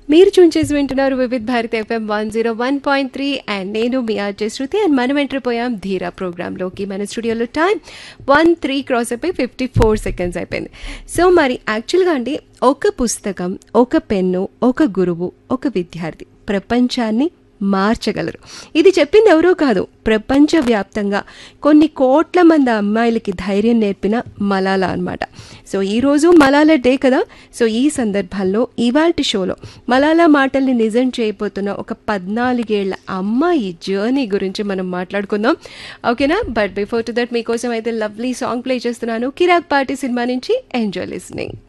మీరు చూన్ చేసి వింటున్నారు Vividh Bharat FM one zero one point three and నేను మీ ఆర్జే శృతి అండ్ మనం ఎంటర్ పోయాం ధీరా ప్రోగ్రాంలోకి మన స్టూడియోలో టైం వన్ త్రీ క్రాస్ అయిపోయి ఫిఫ్టీ ఫోర్ సెకండ్స్ అయిపోయింది సో మరి యాక్చువల్గా అండి ఒక పుస్తకం ఒక పెన్ను ఒక గురువు ఒక విద్యార్థి ప్రపంచాన్ని మార్చగలరు ఇది చెప్పింది ఎవరో కాదు ప్రపంచవ్యాప్తంగా కొన్ని కోట్ల మంది అమ్మాయిలకి ధైర్యం నేర్పిన మలాలా అనమాట సో ఈరోజు మలాలా డే కదా సో ఈ సందర్భంలో ఇవాల్టి షోలో మలాలా మాటల్ని నిజం చేయబోతున్న ఒక పద్నాలుగేళ్ల అమ్మాయి జర్నీ గురించి మనం మాట్లాడుకుందాం ఓకేనా బట్ బిఫోర్ టు దట్ మీకోసం అయితే లవ్లీ సాంగ్ ప్లే చేస్తున్నాను కిరాక్ పార్టీ సినిమా నుంచి ఎంజాయ్ లిస్నింగ్